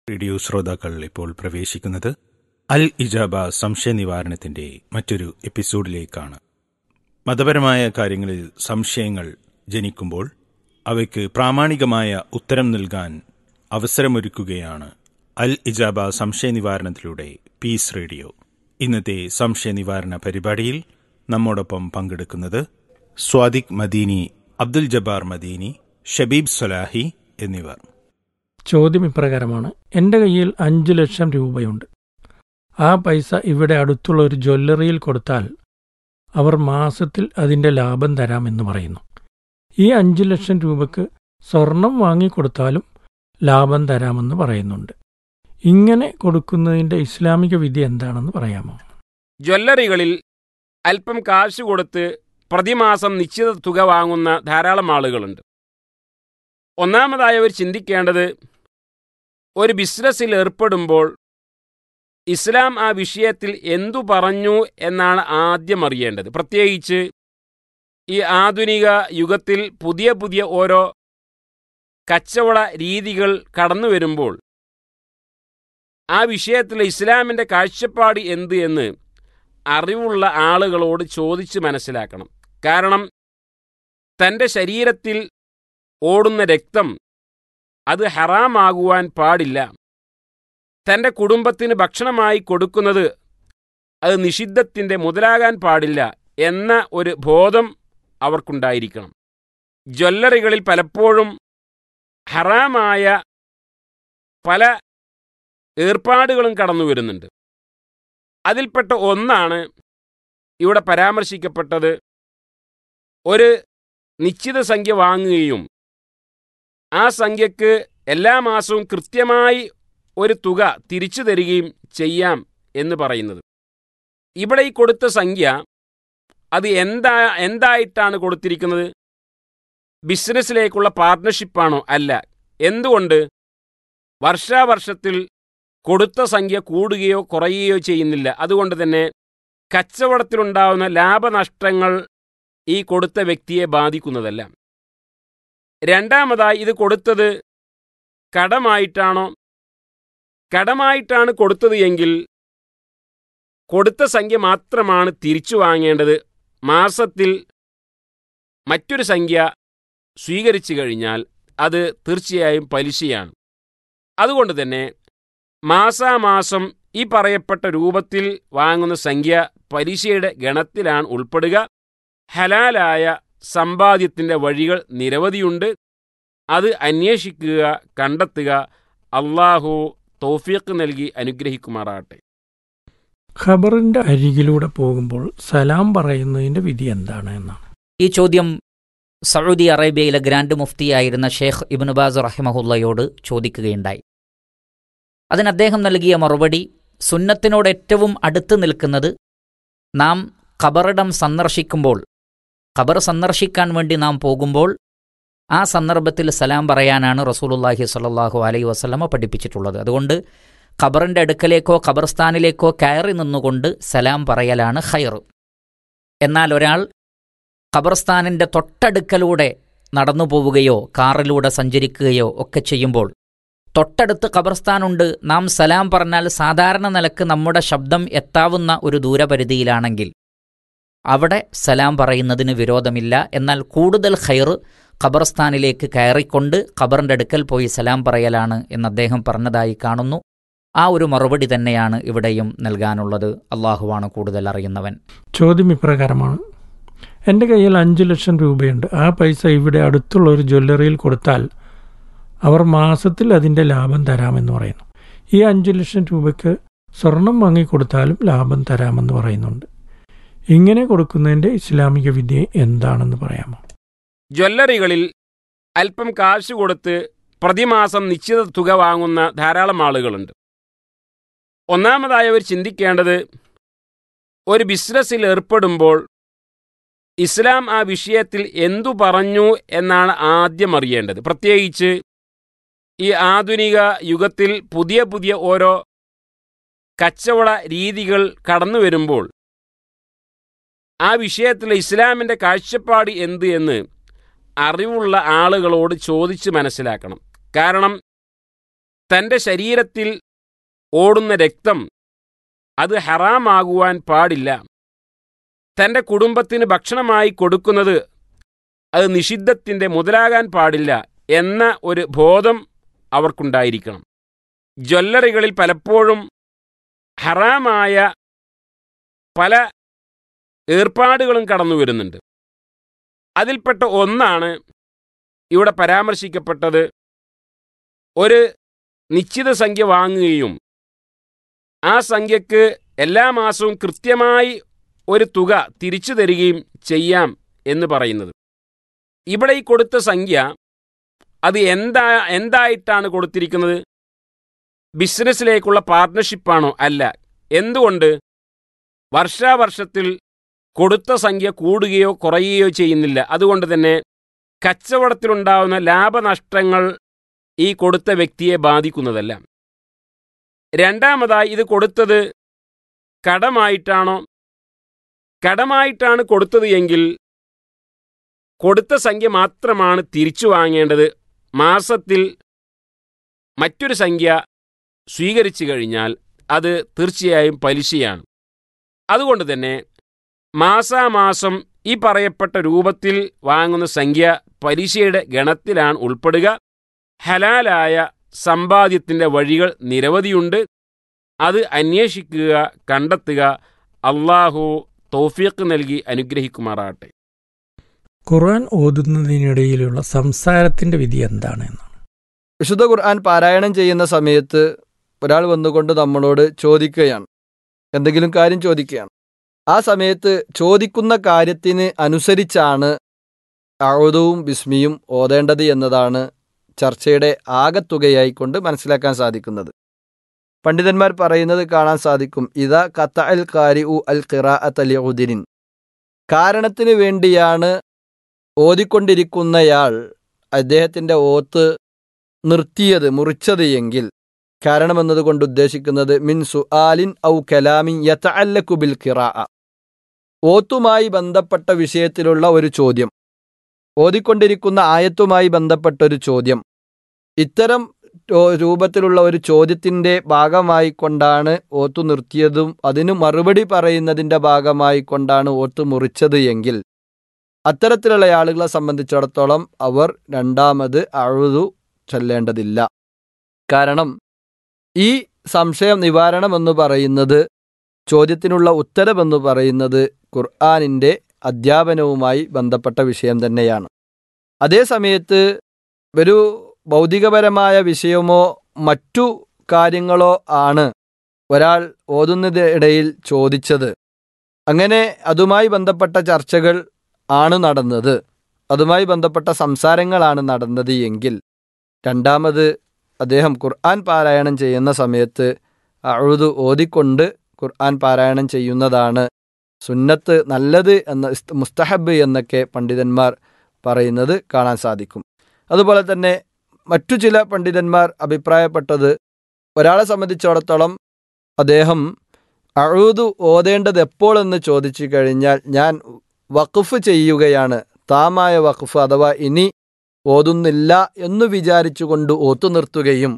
radio ശ്രോതാക്കൾ ഇപ്പോൾ പ്രവേശിക്കുന്നത് അൽ ഇജാബ സംശയ നിവാരണത്തിന്റെ മറ്റൊരു എപ്പിസോഡിലേക്കാണ് മതപരമായ കാര്യങ്ങളിൽ സംശയങ്ങൾ ജനിക്കുമ്പോൾ അവയ്ക്ക് പ്രാമാണികമായ ഉത്തരം നൽകാൻ അവസരമൊരുക്കുകയാണ് അൽ ഇജാബ സംശയ നിവാരണത്തിലൂടെ പീസ് റേഡിയോ ഇന്നത്തെ സംശയ നിവാരണ പരിപാടിയിൽ നമ്മോടൊപ്പം പങ്കെടുക്കുന്നത് സ്വാദിഖ് മദീനി അബ്ദുൽ ജബ്ബാർ മദീനി ഷബീബ് സൊലാഹി എന്നിവർ ചോദ്യം ഇപ്രകാരമാണ് എൻ്റെ കയ്യിൽ അഞ്ച് ലക്ഷം രൂപയുണ്ട് ആ പൈസ ഇവിടെ അടുത്തുള്ള ഒരു ജ്വല്ലറിയിൽ കൊടുത്താൽ അവർ മാസത്തിൽ അതിൻ്റെ ലാഭം തരാമെന്ന് പറയുന്നു ഈ അഞ്ച് ലക്ഷം രൂപയ്ക്ക് സ്വർണം വാങ്ങിക്കൊടുത്താലും ലാഭം തരാമെന്ന് പറയുന്നുണ്ട് ഇങ്ങനെ കൊടുക്കുന്നതിൻ്റെ ഇസ്ലാമിക വിധി എന്താണെന്ന് പറയാമോ ജ്വല്ലറികളിൽ അല്പം കാശ് കൊടുത്ത് പ്രതിമാസം നിശ്ചിത തുക വാങ്ങുന്ന ധാരാളം ആളുകളുണ്ട് ഒന്നാമതായി അവർ ചിന്തിക്കേണ്ടത് ഒരു ബിസിനസ്സിൽ ഏർപ്പെടുമ്പോൾ ഇസ്ലാം ആ വിഷയത്തിൽ എന്തു പറഞ്ഞു എന്നാണ് ആദ്യം അറിയേണ്ടത് പ്രത്യേകിച്ച് ഈ ആധുനിക യുഗത്തിൽ പുതിയ പുതിയ ഓരോ കച്ചവട രീതികൾ കടന്നു വരുമ്പോൾ ആ വിഷയത്തിൽ ഇസ്ലാമിൻ്റെ കാഴ്ചപ്പാട് എന്ത് എന്ന് അറിവുള്ള ആളുകളോട് ചോദിച്ച് മനസ്സിലാക്കണം കാരണം തൻ്റെ ശരീരത്തിൽ ഓടുന്ന രക്തം അത് ഹറാമാകുവാൻ പാടില്ല തൻ്റെ കുടുംബത്തിന് ഭക്ഷണമായി കൊടുക്കുന്നത് അത് നിഷിദ്ധത്തിൻ്റെ മുതലാകാൻ പാടില്ല എന്ന ഒരു ബോധം അവർക്കുണ്ടായിരിക്കണം ജ്വല്ലറികളിൽ പലപ്പോഴും ഹറാമായ പല ഏർപ്പാടുകളും കടന്നു വരുന്നുണ്ട് അതിൽപ്പെട്ട ഒന്നാണ് ഇവിടെ പരാമർശിക്കപ്പെട്ടത് ഒരു നിശ്ചിത സംഖ്യ വാങ്ങുകയും ആ സംഖ്യക്ക് എല്ലാ മാസവും കൃത്യമായി ഒരു തുക തിരിച്ചു തരികയും ചെയ്യാം എന്ന് പറയുന്നത് ഇവിടെ ഈ കൊടുത്ത സംഖ്യ അത് എന്താ എന്തായിട്ടാണ് കൊടുത്തിരിക്കുന്നത് ബിസിനസ്സിലേക്കുള്ള പാർട്ട്ണർഷിപ്പാണോ അല്ല എന്തുകൊണ്ട് വർഷാവർഷത്തിൽ കൊടുത്ത സംഖ്യ കൂടുകയോ കുറയുകയോ ചെയ്യുന്നില്ല അതുകൊണ്ട് തന്നെ കച്ചവടത്തിലുണ്ടാവുന്ന ലാഭനഷ്ടങ്ങൾ ഈ കൊടുത്ത വ്യക്തിയെ ബാധിക്കുന്നതല്ല രണ്ടാമതായി ഇത് കൊടുത്തത് കടമായിട്ടാണോ കടമായിട്ടാണ് കൊടുത്തത് എങ്കിൽ കൊടുത്ത സംഖ്യ മാത്രമാണ് തിരിച്ചു വാങ്ങേണ്ടത് മാസത്തിൽ മറ്റൊരു സംഖ്യ സ്വീകരിച്ചു കഴിഞ്ഞാൽ അത് തീർച്ചയായും പലിശയാണ് അതുകൊണ്ട് തന്നെ മാസാമാസം ഈ പറയപ്പെട്ട രൂപത്തിൽ വാങ്ങുന്ന സംഖ്യ പലിശയുടെ ഗണത്തിലാണ് ഉൾപ്പെടുക ഹലാലായ സമ്പാദ്യത്തിൻ്റെ വഴികൾ നിരവധിയുണ്ട് അത് അന്വേഷിക്കുക കണ്ടെത്തുക അള്ളാഹു തൗഫീഖ് നൽകി അനുഗ്രഹിക്കുമാറാട്ടെ ഖബറിൻ്റെ അരികിലൂടെ പോകുമ്പോൾ സലാം പറയുന്നതിൻ്റെ വിധി എന്താണ് എന്നാണ് ഈ ചോദ്യം സൗദി അറേബ്യയിലെ ഗ്രാൻഡ് മുഫ്തിയായിരുന്ന ഷേഖ് ഇബ്നുബാസ് റഹിമഹുല്ലയോട് ചോദിക്കുകയുണ്ടായി അതിന് അദ്ദേഹം നൽകിയ മറുപടി സുന്നത്തിനോട് ഏറ്റവും അടുത്ത് നിൽക്കുന്നത് നാം ഖബറിടം സന്ദർശിക്കുമ്പോൾ ഖബർ സന്ദർശിക്കാൻ വേണ്ടി നാം പോകുമ്പോൾ ആ സന്ദർഭത്തിൽ സലാം പറയാനാണ് റസൂലുല്ലാഹി സ്വല്ലല്ലാഹു അലൈഹി വസല്ലമ പഠിപ്പിച്ചിട്ടുള്ളത് അതുകൊണ്ട് ഖബറിൻ്റെ അടുക്കലേക്കോ ഖബർസ്ഥാനിലേക്കോ കയറി നിന്നുകൊണ്ട് സലാം പറയലാണ് ഖൈർ എന്നാൽ ഒരാൾ ഖബർസ്ഥാനിൻ്റെ തൊട്ടടുക്കലൂടെ നടന്നു പോവുകയോ കാറിലൂടെ സഞ്ചരിക്കുകയോ ഒക്കെ ചെയ്യുമ്പോൾ തൊട്ടടുത്ത് ഖബർസ്ഥാനുണ്ട് നാം സലാം പറഞ്ഞാൽ സാധാരണ നിലക്ക് നമ്മുടെ ശബ്ദം എത്താവുന്ന ഒരു ദൂരപരിധിയിലാണെങ്കിൽ അവിടെ സലാം പറയുന്നതിന് വിരോധമില്ല എന്നാൽ കൂടുതൽ ഖൈർ ഖബർസ്ഥാനിലേക്ക് കയറിക്കൊണ്ട് ഖബറിൻ്റെ അടുക്കൽ പോയി സലാം പറയലാണ് എന്ന് അദ്ദേഹം പറഞ്ഞതായി കാണുന്നു ആ ഒരു മറുപടി തന്നെയാണ് ഇവിടെയും നൽകാനുള്ളത് അള്ളാഹുവാണ് കൂടുതൽ അറിയുന്നവൻ ചോദ്യം ഇപ്രകാരമാണ് എൻ്റെ കയ്യിൽ അഞ്ച് ലക്ഷം രൂപയുണ്ട് ആ പൈസ ഇവിടെ അടുത്തുള്ള ഒരു ജ്വല്ലറിയിൽ കൊടുത്താൽ അവർ മാസത്തിൽ അതിൻ്റെ ലാഭം തരാമെന്ന് പറയുന്നു ഈ അഞ്ച് ലക്ഷം രൂപയ്ക്ക് സ്വർണം വാങ്ങിക്കൊടുത്താലും ലാഭം തരാമെന്ന് പറയുന്നുണ്ട് ഇങ്ങനെ കൊടുക്കുന്നതിൻ്റെ ഇസ്ലാമിക വിധി എന്താണെന്ന് പറയാമോ ജ്വല്ലറികളിൽ അല്പം കാശ് കൊടുത്ത് പ്രതിമാസം നിശ്ചിത തുക വാങ്ങുന്ന ധാരാളം ആളുകളുണ്ട് ഒന്നാമതായി അവർ ചിന്തിക്കേണ്ടത് ഒരു ബിസിനസ്സിൽ ഏർപ്പെടുമ്പോൾ ഇസ്ലാം ആ വിഷയത്തിൽ എന്തു പറഞ്ഞു എന്നാണ് ആദ്യം അറിയേണ്ടത് പ്രത്യേകിച്ച് ഈ ആധുനിക യുഗത്തിൽ പുതിയ പുതിയ ഓരോ കച്ചവട രീതികൾ കടന്നു വരുമ്പോൾ ആ വിഷയത്തിൽ ഇസ്ലാമിൻ്റെ കാഴ്ചപ്പാട് എന്ത് എന്ന് അറിവുള്ള ആളുകളോട് ചോദിച്ച് മനസ്സിലാക്കണം കാരണം തൻ്റെ ശരീരത്തിൽ ഓടുന്ന രക്തം അത് ഹറാമാകുവാൻ പാടില്ല തൻ്റെ കുടുംബത്തിന് ഭക്ഷണമായി കൊടുക്കുന്നത് അത് നിഷിദ്ധത്തിൻ്റെ മുതലാകാൻ പാടില്ല എന്ന ഒരു ബോധം അവർക്കുണ്ടായിരിക്കണം ജ്വല്ലറികളിൽ പലപ്പോഴും ഹറാമായ പല ഏർപ്പാടുകളും കടന്നു വരുന്നുണ്ട് അതിൽപ്പെട്ട ഒന്നാണ് ഇവിടെ പരാമർശിക്കപ്പെട്ടത് ഒരു നിശ്ചിത സംഖ്യ വാങ്ങുകയും ആ സംഖ്യക്ക് എല്ലാ മാസവും കൃത്യമായി ഒരു തുക തിരിച്ചു തരികയും ചെയ്യാം എന്ന് പറയുന്നത് ഇവിടെ ഈ കൊടുത്ത സംഖ്യ അത് എന്താ എന്തായിട്ടാണ് കൊടുത്തിരിക്കുന്നത് ബിസിനസ്സിലേക്കുള്ള പാർട്ട്ണർഷിപ്പാണോ അല്ല എന്തുകൊണ്ട് വർഷാവർഷത്തിൽ കൊടുത്ത സംഖ്യ കൂടുകയോ കുറയുകയോ ചെയ്യുന്നില്ല അതുകൊണ്ട് തന്നെ കച്ചവടത്തിലുണ്ടാവുന്ന ലാഭനഷ്ടങ്ങൾ ഈ കൊടുത്ത വ്യക്തിയെ ബാധിക്കുന്നതല്ല രണ്ടാമതായി ഇത് കൊടുത്തത് കടമായിട്ടാണോ കടമായിട്ടാണ് കൊടുത്തത് എങ്കിൽ കൊടുത്ത സംഖ്യ മാത്രമാണ് തിരിച്ചു വാങ്ങേണ്ടത് മാസത്തിൽ മറ്റൊരു സംഖ്യ സ്വീകരിച്ചു കഴിഞ്ഞാൽ അത് തീർച്ചയായും പലിശയാണ് അതുകൊണ്ട് തന്നെ മാസാമാസം ഈ പറയപ്പെട്ട രൂപത്തിൽ വാങ്ങുന്ന സംഖ്യ പലിശയുടെ ഗണത്തിലാണ് ഉൾപ്പെടുക ഹലാലായ സമ്പാദ്യത്തിൻ്റെ വഴികൾ നിരവധിയുണ്ട് അത് അന്വേഷിക്കുക കണ്ടെത്തുക അള്ളാഹു തൗഫീഖ് നൽകി അനുഗ്രഹിക്കുമാറാട്ടെ ഖുർആൻ ഓതുന്നതിനിടയിലുള്ള സംസാരത്തിന്റെ വിധി എന്താണ് എന്നാണ് വിശുദ്ധ ഖുർആൻ പാരായണം ചെയ്യുന്ന സമയത്ത് ഒരാൾ വന്നുകൊണ്ട് നമ്മളോട് ചോദിക്കുകയാണ് എന്തെങ്കിലും കാര്യം ചോദിക്കുകയാണ് ആ സമയത്ത് ചോദിക്കുന്ന കാര്യത്തിന് അനുസരിച്ചാണ് അഴുതവും ബിസ്മിയും ഓതേണ്ടത് എന്നതാണ് ചർച്ചയുടെ ആകത്തുകയായിക്കൊണ്ട് മനസ്സിലാക്കാൻ സാധിക്കുന്നത് പണ്ഡിതന്മാർ പറയുന്നത് കാണാൻ സാധിക്കും ഇതാ കത്ത അൽ കാരി ഉ അൽ ഖിറാ അലി ഉദിരിൻ കാരണത്തിന് വേണ്ടിയാണ് ഓതിക്കൊണ്ടിരിക്കുന്നയാൾ അദ്ദേഹത്തിൻ്റെ ഓത്ത് നിർത്തിയത് മുറിച്ചത് എങ്കിൽ കാരണമെന്നതുകൊണ്ട് ഉദ്ദേശിക്കുന്നത് മിൻ സുആലിൻ ഔ കലാമിൻ യതഅല്ലഖു ബിൽ ഖിറാഅ ഓത്തുമായി ബന്ധപ്പെട്ട വിഷയത്തിലുള്ള ഒരു ചോദ്യം ഓതിക്കൊണ്ടിരിക്കുന്ന ആയത്തുമായി ബന്ധപ്പെട്ട ഒരു ചോദ്യം ഇത്തരം രോ- രൂപത്തിലുള്ള ഒരു ചോദ്യത്തിൻ്റെ ഭാഗമായി കൊണ്ടാണ് ഓത്തു നിർത്തിയതും അതിന് മറുപടി പറയുന്നതിൻ്റെ ഭാഗമായി കൊണ്ടാണ് ഓത്ത് മുറിച്ചത് എങ്കിൽ അത്തരത്തിലുള്ള ആളുകളെ സംബന്ധിച്ചിടത്തോളം അവർ രണ്ടാമത് അഴുതു ചൊല്ലേണ്ടതില്ല കാരണം ഈ സംശയം നിവാരണം എന്ന് പറയുന്നത് ചോദ്യത്തിനുള്ള ഉത്തരമെന്ന് പറയുന്നത് ഖുർആാനിൻ്റെ അധ്യാപനവുമായി ബന്ധപ്പെട്ട വിഷയം തന്നെയാണ് അതേ സമയത്ത് ഒരു ഭൗതികപരമായ വിഷയമോ മറ്റു കാര്യങ്ങളോ ആണ് ഒരാൾ ഓതുന്നതിനിടയിൽ ചോദിച്ചത് അങ്ങനെ അതുമായി ബന്ധപ്പെട്ട ചർച്ചകൾ ആണ് നടന്നത് അതുമായി ബന്ധപ്പെട്ട സംസാരങ്ങളാണ് നടന്നത് എങ്കിൽ രണ്ടാമത് അദ്ദേഹം ഖുർആൻ പാരായണം ചെയ്യുന്ന സമയത്ത് അഴുതു ഓതിക്കൊണ്ട് ഖുർആൻ പാരായണം ചെയ്യുന്നതാണ് സുന്നത്ത് നല്ലത് എന്ന ഇസ്ത- മുസ്തഹബ് എന്നൊക്കെ പണ്ഡിതന്മാർ പറയുന്നത് കാണാൻ സാധിക്കും അതുപോലെ തന്നെ മറ്റു ചില പണ്ഡിതന്മാർ അഭിപ്രായപ്പെട്ടത് ഒരാളെ സംബന്ധിച്ചിടത്തോളം അദ്ദേഹം അഴുതു ഓതേണ്ടത് എപ്പോൾ എന്ന് ചോദിച്ചു കഴിഞ്ഞാൽ ഞാൻ വഖഫ് ചെയ്യുകയാണ് താമായ വഖഫ് അഥവാ ഇനി ഓതുന്നില്ല എന്നു വിചാരിച്ചുകൊണ്ട് ഓത്തു നിർത്തുകയും